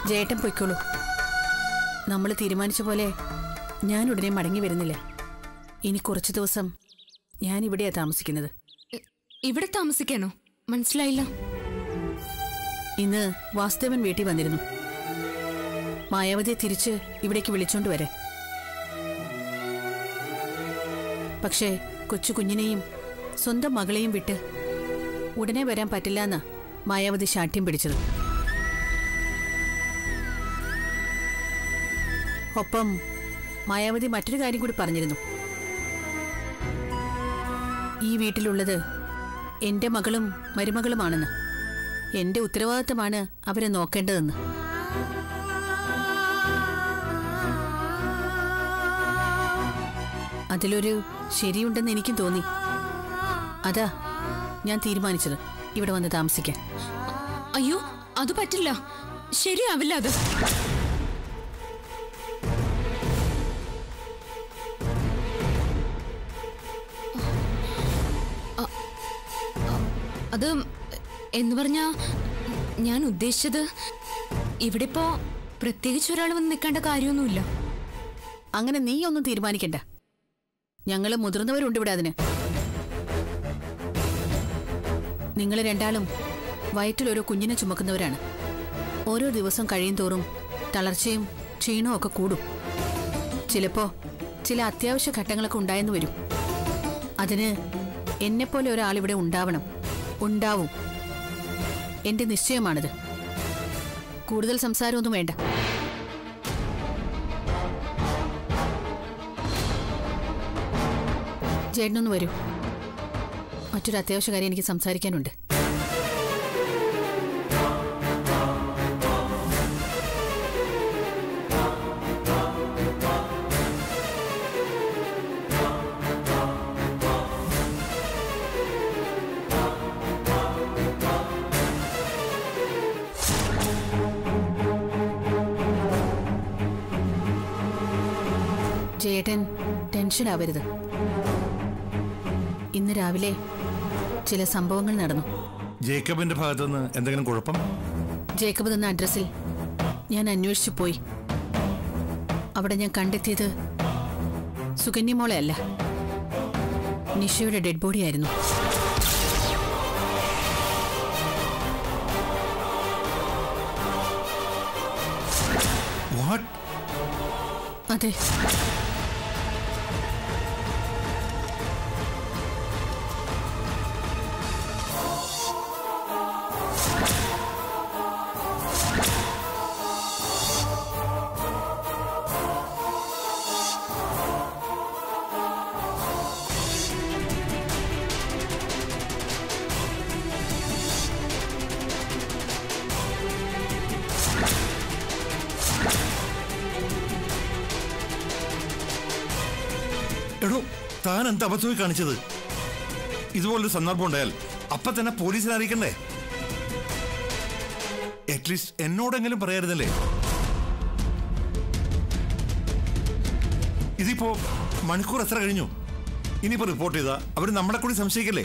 ജയേട്ടൻ പൊയ്ക്കോളൂ നമ്മൾ തീരുമാനിച്ച പോലെ ഞാൻ ഉടനെ മടങ്ങി വരുന്നില്ല ഇനി കുറച്ചു ദിവസം ഞാൻ ഇവിടെയാ താമസിക്കുന്നത് ഇ- ഇവിടെ താമസിക്കാനോ മനസ്സിലായില്ല ഇന്ന് വാസുദേവൻ വീട്ടിൽ വന്നിരുന്നു മായാവതിയെ തിരിച്ച് ഇവിടേക്ക് വിളിച്ചോണ്ട് വരാൻ പക്ഷേ കൊച്ചു കുഞ്ഞിനെയും സ്വന്തം മകളെയും വിട്ട് ഉടനെ വരാൻ പറ്റില്ല എന്നാ മായാവതി ശാഠ്യം പിടിച്ചത് ഒപ്പം മായാവതി മറ്റൊരു കാര്യം കൂടി പറഞ്ഞിരുന്നു ഈ വീട്ടിലുള്ളത് എന്റെ മകളും മരുമകളുമാണെന്ന് എന്റെ ഉത്തരവാദിത്തമാണ് അവരെ നോക്കേണ്ടതെന്ന് അതിലൊരു ശരിയുണ്ടെന്ന് എനിക്കും തോന്നി അതാ ഞാൻ തീരുമാനിച്ചത് ഇവിടെ വന്ന് താമസിക്കാൻ അയ്യോ അത് പറ്റില്ല ശരിയാവില്ല അത് അ- അ- അത് എന്ന് പറഞ്ഞാ ഞാൻ ഉദ്ദേശിച്ചത് ഇവിടെ ഇപ്പോ പ്രത്യേകിച്ച് ഒരാൾ വന്ന് നിൽക്കേണ്ട കാര്യമൊന്നുമില്ല അങ്ങനെ നീ ഒന്നും തീരുമാനിക്കണ്ട ഞങ്ങള് മുതിർന്നവരുണ്ട് ഇവിടെ അതിന് നിങ്ങൾ രണ്ടാളും വയറ്റിൽ ഒരു കുഞ്ഞിനെ ചുമക്കുന്നവരാണ് ഓരോ ദിവസം കഴിയും തോറും തളർച്ചയും ക്ഷീണവും ഒക്കെ കൂടും ചിലപ്പോ ചില അത്യാവശ്യ ഘട്ടങ്ങളൊക്കെ ഉണ്ടായെന്ന് വരും അതിന് എന്നെപ്പോലെ ഒരാൾ ഇവിടെ ഉണ്ടാവണം ഉണ്ടാവും എന്റെ നിശ്ചയമാണിത് കൂടുതൽ സംസാരമൊന്നും വേണ്ട ചേട്ടനൊന്ന് വരൂ മറ്റൊരു അത്യാവശ്യ കാര്യം എനിക്ക് സംസാരിക്കാനുണ്ട് ജയേട്ടൻ ടെൻഷൻ ആവരുത് ഇന്ന് രാവിലെ ചില സംഭവങ്ങൾ നടന്നു ജേക്കബിന്റെ ഭാഗത്തുനിന്ന് എന്തെങ്കിലും കുഴപ്പം ജേക്കബ് തന്ന അഡ്രസ്സിൽ ഞാൻ അന്വേഷിച്ചു പോയി അവിടെ ഞാൻ കണ്ടെത്തിയത് സുകന്യമോളെ അല്ല നിഷയുടെ ഡെഡ് ബോഡി ആയിരുന്നു വാട്ട് അതെ എടോ താൻ എന്ത് അബദ്ധമായി കാണിച്ചത് ഇതുപോലൊരു സന്ദർഭം ഉണ്ടായാൽ അപ്പൊ തന്നെ പോലീസിനെ അറിയിക്കണ്ടേ അറ്റ്ലീസ്റ്റ് എന്നോടെങ്കിലും പറയായിരുന്നല്ലേ ഇതിപ്പോ മണിക്കൂർ എത്ര കഴിഞ്ഞു ഇനിയിപ്പോ റിപ്പോർട്ട് ചെയ്താ അവര് നമ്മളെ കൂടി സംശയിക്കല്ലേ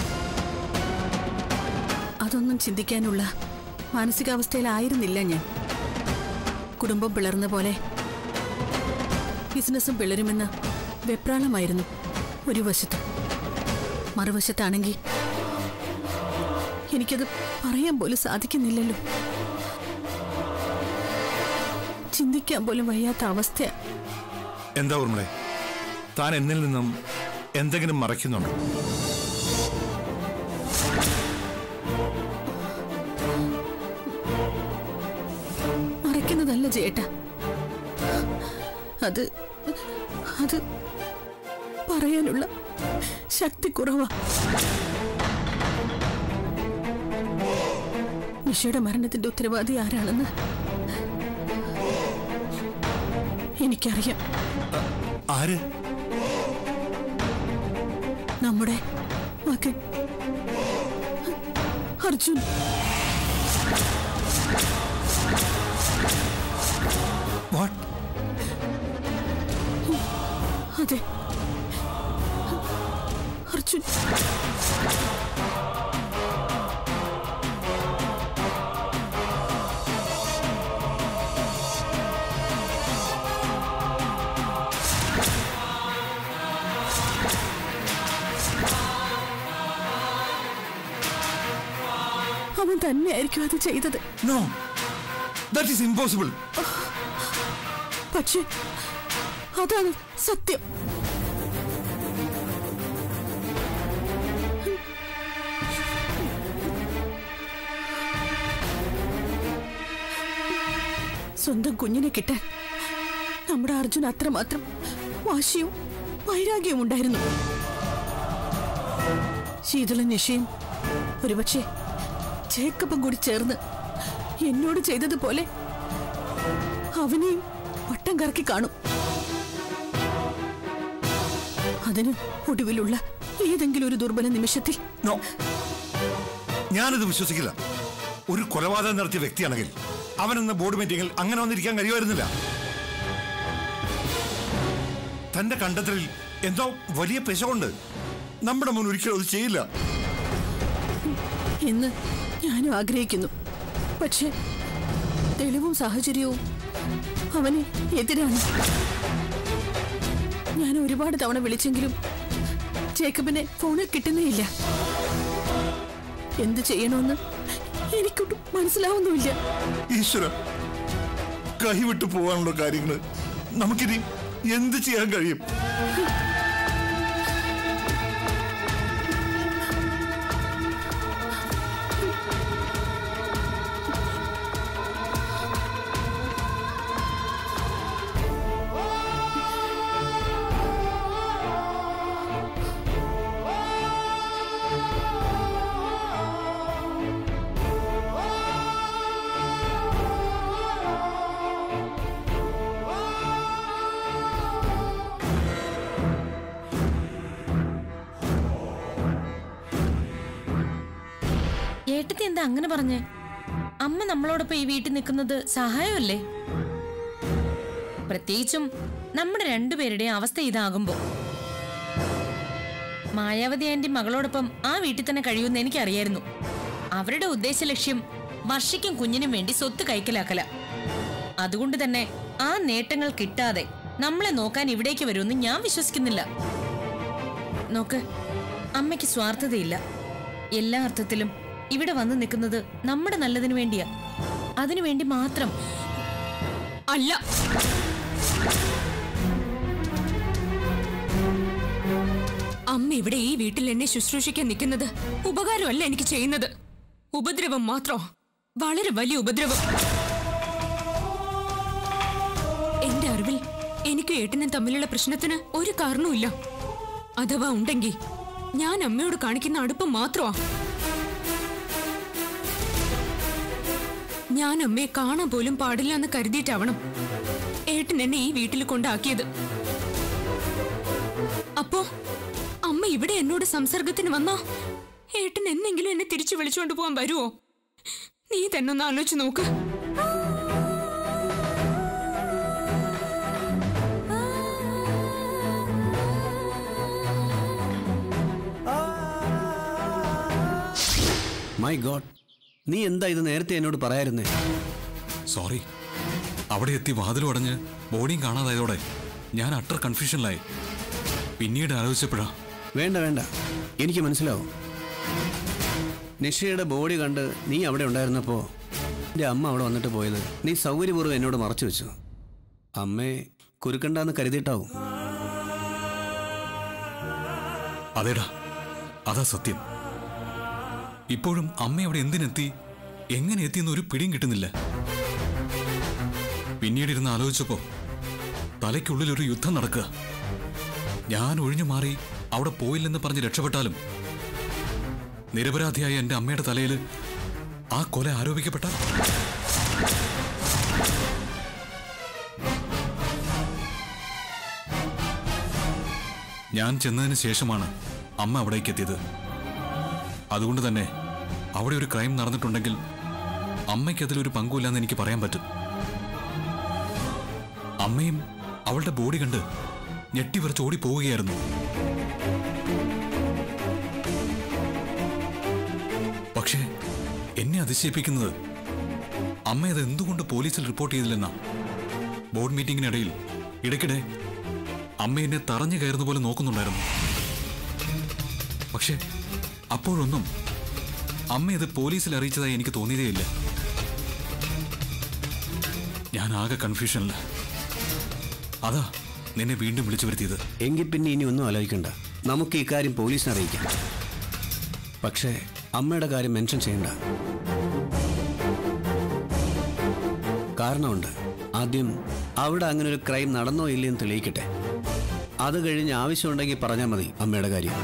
അതൊന്നും ചിന്തിക്കാനുള്ള മാനസികാവസ്ഥയിലായിരുന്നില്ല ഞാൻ കുടുംബം പിളർന്ന പോലെ ബിസിനസ്സും പിളരുമെന്ന വെപ്രാളമായിരുന്നു ഒരു വശത്ത് മറുവശത്താണെങ്കിൽ എനിക്കത് പറയാൻ പോലും സാധിക്കുന്നില്ലല്ലോ ചിന്തിക്കാൻ പോലും വയ്യാത്ത അവസ്ഥ എന്താ ഊർമ്മളെ താൻ എന്നിൽ നിന്നും എന്തെങ്കിലും മറയ്ക്കുന്നുണ്ടോ മറയ്ക്കുന്നതല്ല ചേട്ട അത് അത് പറയാനുള്ള ശക്തി കുറവാ നിഷയുടെ മരണത്തിന്റെ ഉത്തരവാദി ആരാണെന്ന് എനിക്കറിയാം ആര് നമ്മുടെ മകൻ അർജുൻ വാട്ട് അതെ അർജുൻ അവൻ തന്നെയായിരിക്കും അത് ചെയ്തത് നോ ദാറ്റ് ഈസ് ഇമ്പോസിബിൾ പക്ഷേ അതാണ് സത്യം സ്വന്തം കുഞ്ഞിനെ കിട്ടാൻ നമ്മുടെ അർജുൻ അത്രമാത്രം വാശിയും വൈരാഗ്യവും ഉണ്ടായിരുന്നു ശീതള നിഷയും ഒരുപക്ഷെ ജേക്കബും കൂടി ചേർന്ന് എന്നോട് ചെയ്തതുപോലെ അവനെയും വട്ടം കറക്കി കാണും അതിന് ഒടുവിലുള്ള ഏതെങ്കിലും ഒരു ദുർബല നിമിഷത്തിൽ നോ ഞാനിത് വിശ്വസിക്കില്ല ഒരു കൊലപാതകം നടത്തിയ വ്യക്തിയാണെങ്കിൽ അവനെന്ന ബോർഡ് മീറ്റിംഗിൽ അങ്ങനെ വന്നിരിക്കാൻ കഴിയുമായിരുന്നില്ല തന്റെ കണ്ടെത്തലിൽ എന്തോ വലിയ പെശകൊണ്ട് നമ്മുടെ മുൻ ഒരിക്കലും അത് ചെയ്യില്ല എന്ന് ഞാനും ആഗ്രഹിക്കുന്നു പക്ഷെ തെളിവും സാഹചര്യവും അവന് എതിരാണ് ഞാൻ ഒരുപാട് തവണ വിളിച്ചെങ്കിലും ജേക്കബിനെ ഫോണിൽ കിട്ടുന്നേയില്ല എന്ത് ചെയ്യണമെന്ന് എനിക്കൊട്ടും മനസ്സിലാവുന്നുമില്ല ഈശ്വര കൈവിട്ടു പോകാനുള്ള കാര്യങ്ങൾ നമുക്കിനി എന്ത് ചെയ്യാൻ കഴിയും ഏട്ടത്തി എന്താ അങ്ങനെ പറഞ്ഞേ അമ്മ നമ്മളോടൊപ്പം ഈ വീട്ടിൽ നിൽക്കുന്നത് സഹായമല്ലേ പ്രത്യേകിച്ചും നമ്മുടെ രണ്ടുപേരുടെയും അവസ്ഥ ഇതാകുമ്പോ മായാവതി ആന്റി മകളോടൊപ്പം ആ വീട്ടിൽ തന്നെ കഴിയുമെന്ന് എനിക്കറിയായിരുന്നു അവരുടെ ഉദ്ദേശ ലക്ഷ്യം വർഷയ്ക്കും കുഞ്ഞിനും വേണ്ടി സ്വത്ത് കൈക്കലാക്കല അതുകൊണ്ട് തന്നെ ആ നേട്ടങ്ങൾ കിട്ടാതെ നമ്മളെ നോക്കാൻ ഇവിടേക്ക് വരുമെന്ന് ഞാൻ വിശ്വസിക്കുന്നില്ല നോക്ക് അമ്മയ്ക്ക് സ്വാർത്ഥതയില്ല എല്ലാ അർത്ഥത്തിലും ഇവിടെ വന്നു നിൽക്കുന്നത് നമ്മുടെ നല്ലതിനു വേണ്ടിയാ അതിനു വേണ്ടി മാത്രം അല്ല അമ്മ ഇവിടെ ഈ വീട്ടിൽ എന്നെ ശുശ്രൂഷിക്കാൻ നിൽക്കുന്നത് ഉപകാരമല്ല എനിക്ക് ചെയ്യുന്നത് ഉപദ്രവം മാത്രം വളരെ വലിയ ഉപദ്രവം എന്റെ അറിവിൽ എനിക്കും ഏട്ടനും തമ്മിലുള്ള പ്രശ്നത്തിന് ഒരു കാരണവുമില്ല അഥവാ ഉണ്ടെങ്കിൽ ഞാൻ അമ്മയോട് കാണിക്കുന്ന അടുപ്പം മാത്രമാ ഞാൻ അമ്മയെ കാണാൻ പോലും പാടില്ല എന്ന് കരുതിയിട്ടാവണം ഏട്ടൻ എന്നെ ഈ വീട്ടിൽ കൊണ്ടാക്കിയത് അപ്പോ അമ്മ ഇവിടെ എന്നോട് സംസർഗത്തിന് വന്നാ ഏട്ടൻ എന്നെങ്കിലും എന്നെ തിരിച്ചു വിളിച്ചുകൊണ്ട് പോകാൻ വരുമോ നീ തന്നെ ഒന്ന് ആലോചിച്ച് നോക്ക് മൈ ഗോഡ് നീ എന്താ ഇത് നേരത്തെ എന്നോട് പറയായിരുന്നേ സോറി അവിടെ എത്തി വാതിലും അടഞ്ഞ് ബോഡിയും കാണാതായതോടെ ഞാൻ അട്ടർ കൺഫ്യൂഷനിലായി പിന്നീട് ആലോചിച്ചപ്പോഴാ വേണ്ട വേണ്ട എനിക്ക് മനസ്സിലാവും നിഷയുടെ ബോഡി കണ്ട് നീ അവിടെ ഉണ്ടായിരുന്നപ്പോൾ എൻ്റെ അമ്മ അവിടെ വന്നിട്ട് പോയത് നീ സൗകര്യപൂർവ്വം എന്നോട് മറച്ചു വെച്ചു അമ്മയെ കുരുക്കണ്ടെന്ന് കരുതിയിട്ടാവും അതേടാ അതാ സത്യം ഇപ്പോഴും അമ്മ അവിടെ എന്തിനെത്തി എങ്ങനെ എത്തിയെന്ന് ഒരു പിടിയും കിട്ടുന്നില്ല പിന്നീട് ഇരുന്ന് ആലോചിച്ചപ്പോ തലയ്ക്കുള്ളിൽ ഒരു യുദ്ധം നടക്കുക ഞാൻ ഒഴിഞ്ഞു മാറി അവിടെ പോയില്ലെന്ന് പറഞ്ഞ് രക്ഷപ്പെട്ടാലും നിരപരാധിയായ എന്റെ അമ്മയുടെ തലയിൽ ആ കൊല ആരോപിക്കപ്പെട്ട ഞാൻ ചെന്നതിന് ശേഷമാണ് അമ്മ അവിടേക്ക് എത്തിയത് അതുകൊണ്ട് തന്നെ അവിടെ ഒരു ക്രൈം നടന്നിട്ടുണ്ടെങ്കിൽ അമ്മയ്ക്ക് അതിലൊരു പങ്കുമില്ലെന്ന് എനിക്ക് പറയാൻ പറ്റും അമ്മയും അവളുടെ ബോഡി കണ്ട് ഞെട്ടിവരച്ച് ഓടി പോവുകയായിരുന്നു പക്ഷേ എന്നെ അതിശയിപ്പിക്കുന്നത് അമ്മ അത് എന്തുകൊണ്ട് പോലീസിൽ റിപ്പോർട്ട് ചെയ്തില്ലെന്നാ ബോർഡ് മീറ്റിംഗിനിടയിൽ ഇടയ്ക്കിടെ അമ്മ എന്നെ തറഞ്ഞു കയറുന്ന പോലെ നോക്കുന്നുണ്ടായിരുന്നു പക്ഷേ അപ്പോഴൊന്നും അമ്മ ഇത് പോലീസിൽ അറിയിച്ചതായി എനിക്ക് തോന്നിയതേയില്ല ഞാൻ ആകെ കൺഫ്യൂഷനില്ല അതാ നിന്നെ വീണ്ടും വിളിച്ചു വരുത്തിയത് എങ്കിൽ പിന്നെ ഇനി ഒന്നും ആലോചിക്കണ്ട നമുക്ക് ഈ കാര്യം പോലീസിനെ അറിയിക്കാം പക്ഷേ അമ്മയുടെ കാര്യം മെൻഷൻ ചെയ്യണ്ട കാരണമുണ്ട് ആദ്യം അവിടെ അങ്ങനെ ഒരു ക്രൈം നടന്നോ ഇല്ലയെന്ന് തെളിയിക്കട്ടെ അത് കഴിഞ്ഞ് ആവശ്യമുണ്ടെങ്കിൽ പറഞ്ഞാൽ മതി അമ്മയുടെ കാര്യം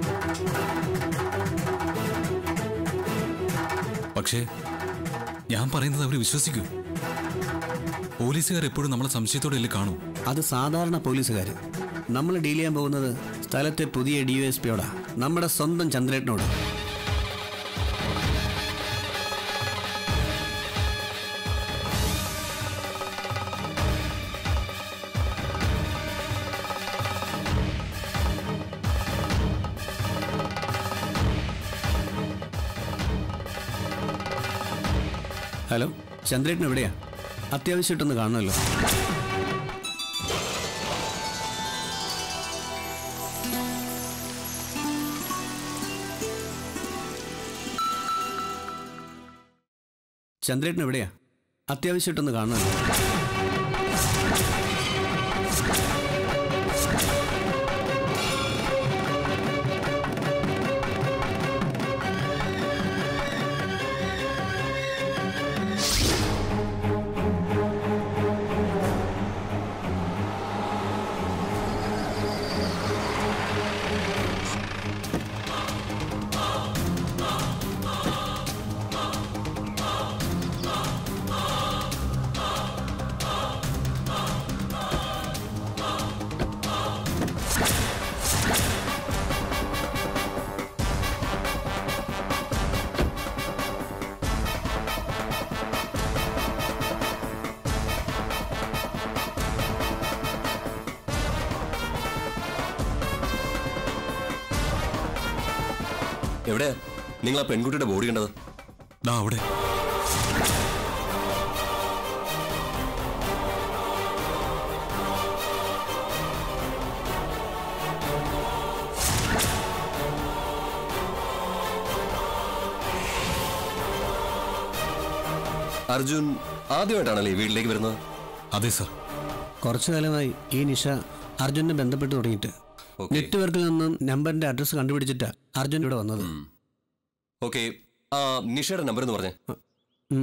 പക്ഷേ ഞാൻ പറയുന്നത് അവർ വിശ്വസിക്കൂ പോലീസുകാർ എപ്പോഴും നമ്മളെ സംശയത്തോടെ കാണൂ അത് സാധാരണ പോലീസുകാർ നമ്മൾ ഡീൽ ചെയ്യാൻ പോകുന്നത് സ്ഥലത്തെ പുതിയ ഡി യു എസ് പിയോടാ നമ്മുടെ സ്വന്തം ചന്ദ്രേട്ടനോട് ഹലോ ചന്ദ്രേട്ടൻ എവിടെയാ അത്യാവശ്യമായിട്ടൊന്ന് കാണുമല്ലോ ചന്ദ്രേട്ടൻ എവിടെയാ അത്യാവശ്യമായിട്ടൊന്ന് കാണുമല്ലോ എവിടെയാ നിങ്ങൾ ആ പെൺകുട്ടിയുടെ ബോഡി കണ്ടത് ദാ അവിടെ അർജുൻ ആദ്യമായിട്ടാണല്ലേ ഈ വീട്ടിലേക്ക് വരുന്നത് അതെ സർ കുറച്ചു കാലമായി ഈ നിഷ അർജുനെ ബന്ധപ്പെട്ട് തുടങ്ങിയിട്ട് ഓക്കേ. നെറ്റ്വർക്കിൽ നിന്നും നമ്പറിന്റെ അഡ്രസ്സ് കണ്ടുപിടിച്ചിട്ടാ അർജുൻ ഇവിടെ വന്നത് ഓക്കെ ആ നിഷയുടെ നമ്പർ എന്ന് പറഞ്ഞേ ഉം.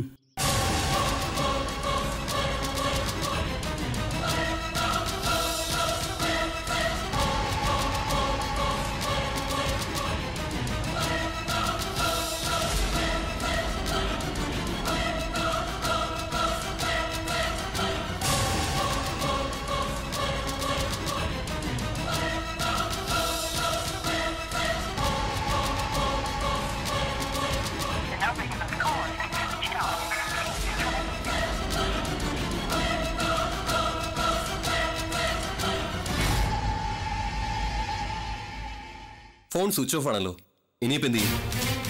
ഫോൺ സ്വിച്ച് ഓഫ് ആണല്ലോ ഇനിയിപ്പോ എന്ത് ചെയ്യും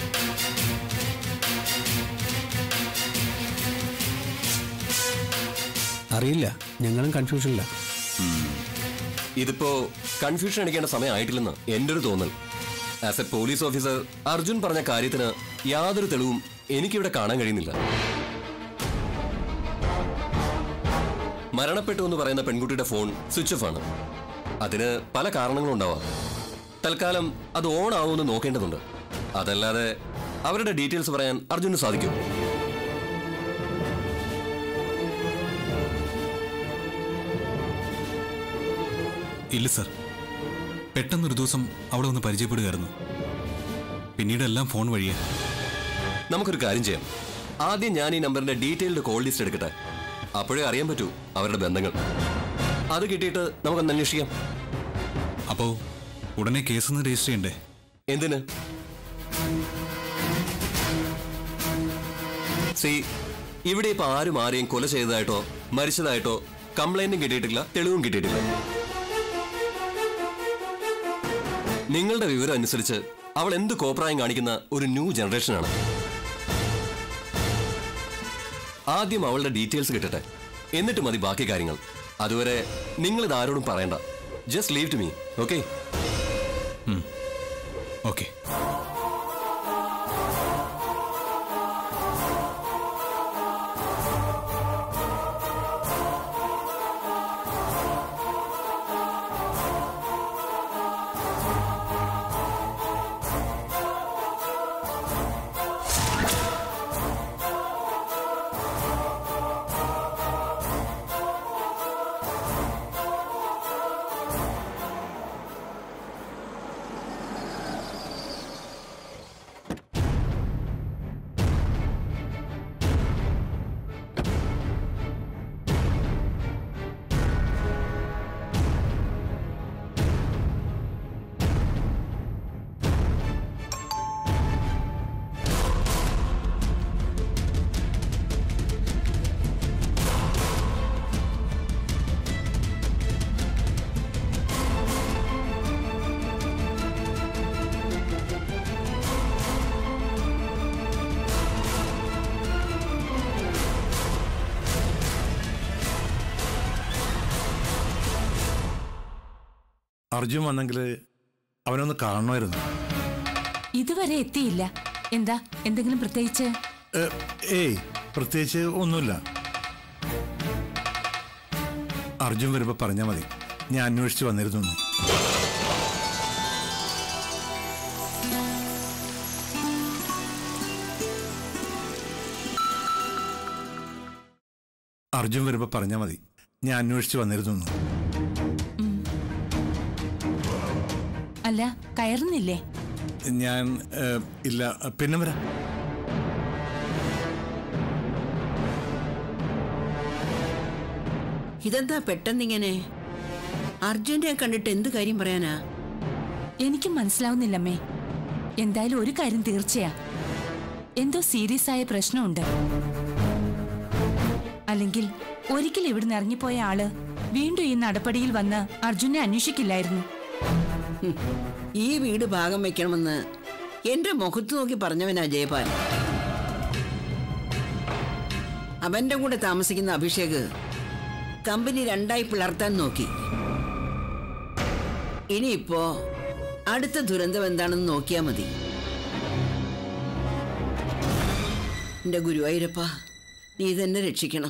അറിയില്ല ഞങ്ങളും കൺഫ്യൂഷനില്ല ഇതിപ്പോ കൺഫ്യൂഷൻ അടിക്കേണ്ട സമയം ആയിട്ടില്ലെന്ന് എൻ്റെ ഒരു തോന്നൽ as a police officer Arjun പറഞ്ഞ കാര്യത്തിന് യാതൊരു തെളിവും എനിക്കിവിടെ കാണാൻ കഴിയുന്നില്ല മരണപ്പെട്ടു എന്ന് പറയുന്ന പെൺകുട്ടിയുടെ ഫോൺ സ്വിച്ച് ഓഫ് ആണ് അതിന് പല കാരണങ്ങളും ഉണ്ടാവാം തൽക്കാലം അത് ഓൺ ആവുമെന്ന് നോക്കേണ്ടതുണ്ട് അതല്ലാതെ അവരുടെ ഡീറ്റെയിൽസ് പറയാൻ അർജുന് സാധിക്കും ഇല്ല സർ പെട്ടെന്നൊരു ദിവസം അവിടെ ഒന്ന് പരിചയപ്പെടുകയായിരുന്നു പിന്നീട് എല്ലാം ഫോൺ വഴിയാ നമുക്കൊരു കാര്യം ചെയ്യാം ആദ്യം ഞാൻ ഈ നമ്പറിന്റെ ഡീറ്റെയിൽഡ് കോൾ ലിസ്റ്റ് എടുക്കട്ടെ അപ്പോഴേ അറിയാൻ പറ്റൂ അവരുടെ ബന്ധങ്ങൾ അത് കിട്ടിയിട്ട് നമുക്കൊന്ന് അന്വേഷിക്കാം അപ്പോ ഉടനെ കേസൊന്ന് രജിസ്റ്റർ ചെയ്യണ്ടേ എന്തിന് സി ഇവിടെ ഇപ്പൊ ആരും ആരെയും കൊല ചെയ്തതായിട്ടോ മരിച്ചതായിട്ടോ കംപ്ലൈന്റും കിട്ടിയിട്ടില്ല തെളിവും കിട്ടിയിട്ടില്ല നിങ്ങളുടെ വിവരം അനുസരിച്ച് അവൾ എന്ത് കോപ്രായം കാണിക്കുന്ന ഒരു ന്യൂ ജനറേഷനാണ് ആദ്യം അവളുടെ ഡീറ്റെയിൽസ് കിട്ടട്ടെ എന്നിട്ട് മതി ബാക്കി കാര്യങ്ങൾ അതുവരെ നിങ്ങൾ ഇത് ആരോടും പറയണ്ട just leave to me okay okay Arjun വന്നെങ്കിൽ അവനൊന്ന് കാണണമായിരുന്നു ഇതുവരെ എത്തിയില്ല എന്താ എന്തെങ്കിലും പ്രത്യേകിച്ച് ഏ, ഏയ് പ്രത്യേകിച്ച് ഒന്നുമില്ല അർജുൻ വരുമ്പോ പറഞ്ഞാൽ മതി ഞാൻ അന്വേഷിച്ച് വന്നിരുന്നു എന്ന്. അർജുൻ വരുമ്പോ പറഞ്ഞാൽ മതി ഞാൻ അന്വേഷിച്ച് വന്നിരുന്നു എന്ന്. അല്ല കയറുന്നില്ലേ ഞാൻ ഏ, ഇല്ല പിന്നെ വരാം ഇതെന്താ പെട്ടെന്നിങ്ങനെ അർജുനെ കണ്ടിട്ട് എന്ത് കാര്യം പറയാനാ എനിക്ക് മനസ്സിലാവുന്നില്ലമ്മേ എന്തായാലും ഒരു കാര്യം തീർച്ചയാ എന്തോ സീരിയസ് ആയ പ്രശ്നമുണ്ട് അല്ലെങ്കിൽ ഒരിക്കൽ ഇവിടുന്ന് ഇറങ്ങിപ്പോയ ആള് വീണ്ടും ഈ നടപടിയിൽ വന്ന് അർജുനെ അന്വേഷിക്കില്ലായിരുന്നു ഈ വീട് ഭാഗം വെക്കണമെന്ന് എന്റെ മുഖത്ത് നോക്കി പറഞ്ഞവനാ ജയപാൽ അവന്റെ കൂടെ താമസിക്കുന്ന അഭിഷേക് കമ്പനി രണ്ടായി പിളർത്താൻ നോക്കി ഇനിയിപ്പോ അടുത്ത ദുരന്തം എന്താണെന്ന് നോക്കിയാ മതി എന്റെ ഗുരുവായൂരപ്പ നീ തന്നെ രക്ഷിക്കണം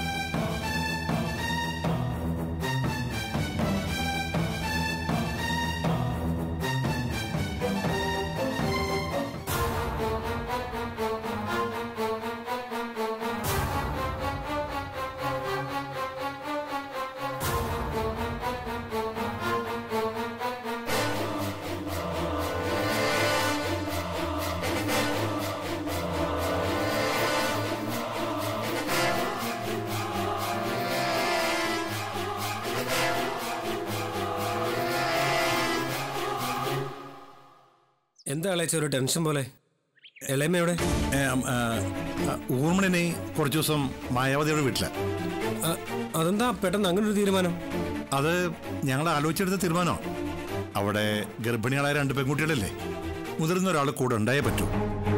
എന്താ അളയച്ച ഒരു ടെൻഷൻ പോലെ എളയമ്മയുടെ ഏ, ഉം, ആ, ആ, ഊർമിളനെ കുറച്ചു ദിവസം മായാവതിയുടെ വീട്ടില അതെന്താ പെട്ടെന്ന് അങ്ങനെ ഒരു തീരുമാനം അത് ഞങ്ങൾ ആലോചിച്ചെടുത്ത തീരുമാനമാണ് അവിടെ ഗർഭിണികളായ രണ്ട് പെൺകുട്ടികളല്ലേ മുതിർന്ന ഒരാൾ കൂടെ ഉണ്ടായേ പറ്റൂ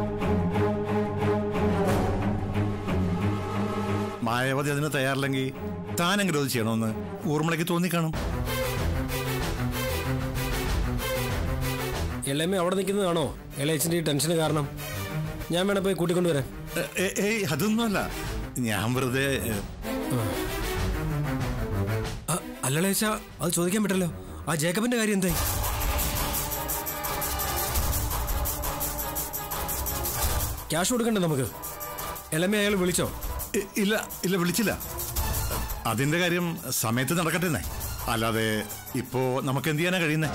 മായാവതി അതിന് തയ്യാറില്ലെങ്കിൽ താനെങ്കിലും അത് ചെയ്യണമെന്ന് ഊർമിളയ്ക്ക് തോന്നിക്കാണും എളയമ്മ അവിടെ നിൽക്കുന്നതാണോ ഇളയച്ചൻ്റെ ഈ ടെൻഷന് കാരണം ഞാൻ വേണം പോയി കൂട്ടിക്കൊണ്ടുവരാൻ ഏ, ഏ, ഏയ് അതൊന്നുമല്ല ഞാൻ വെറുതെ ഏ, അല്ല ഇളയച്ച അത് ചോദിക്കാൻ പറ്റല്ലോ ആ ജേക്കബിന്റെ കാര്യം എന്തായി ക്യാഷ് കൊടുക്കണ്ടേ നമുക്ക് എളമ്മ അയാൾ വിളിച്ചോ ഇ- ഇല്ല ഇല്ല വിളിച്ചില്ല അതിന്റെ കാര്യം സമയത്ത് നടക്കട്ടെ എന്നേ അല്ലാതെ ഇപ്പോ നമുക്ക് എന്ത് ചെയ്യാനാ കഴിയുന്നേ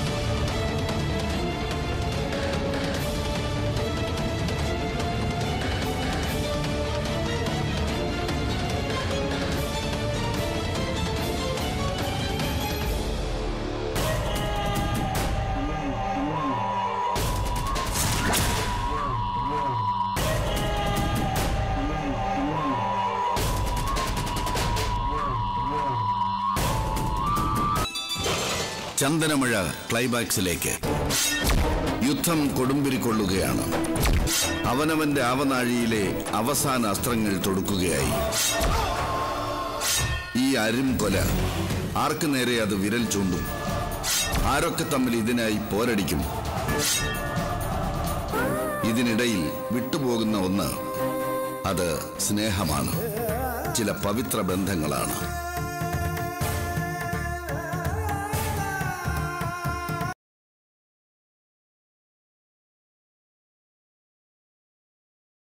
ചന്ദനമഴ ക്ലൈമാക്സിലേക്ക് യുദ്ധം കൊടുമ്പിരി കൊള്ളുകയാണ് അവനവന്റെ ആവനാഴിയിലെ അവസാന അസ്ത്രങ്ങൾ തൊടുക്കുകയായി ഈ അരും കൊല ആർക്ക് നേരെ അത് വിരൽ ചൂണ്ടും ആരൊക്കെ തമ്മിൽ ഇതിനായി പോരടിക്കും ഇതിനിടയിൽ വിട്ടുപോകുന്ന ഒന്ന് അത് സ്നേഹമാണ് ചില പവിത്ര ബന്ധങ്ങളാണ്